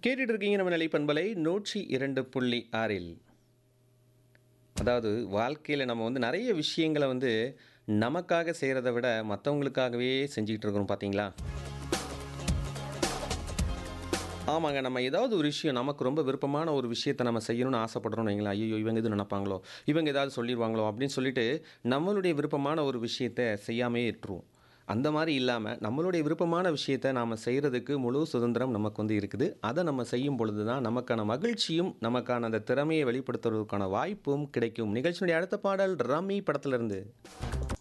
கேட்டுட்டு இருக்கீங்க நம்ம நிலை பண்பலை நூற்றி இரண்டு புள்ளி ஆறில் அதாவது வாழ்க்கையில் நம்ம வந்து நிறைய விஷயங்களை வந்து நமக்காக செய்கிறத விட மற்றவங்களுக்காகவே செஞ்சுக்கிட்டு இருக்கிறோம் பார்த்தீங்களா ஆமாங்க நம்ம ஏதாவது ஒரு விஷயம் நமக்கு ரொம்ப விருப்பமான ஒரு விஷயத்தை நம்ம செய்யணும்னு ஆசைப்படுறோம்னு வைங்களேன் ஐயோ இவங்க எது நினைப்பாங்களோ இவங்க ஏதாவது சொல்லிடுவாங்களோ அப்படின்னு சொல்லிட்டு நம்மளுடைய விருப்பமான ஒரு விஷயத்தை செய்யாமே விட்டுருவோம் அந்த மாதிரி இல்லாமல் நம்மளுடைய விருப்பமான விஷயத்தை நாம் செய்கிறதுக்கு முழு சுதந்திரம் நமக்கு வந்து இருக்குது அதை நம்ம செய்யும் பொழுது தான் நமக்கான மகிழ்ச்சியும் நமக்கான அந்த திறமையை வெளிப்படுத்துறதுக்கான வாய்ப்பும் கிடைக்கும் நிகழ்ச்சியினுடைய அடுத்த பாடல் ரம்மி படத்திலிருந்து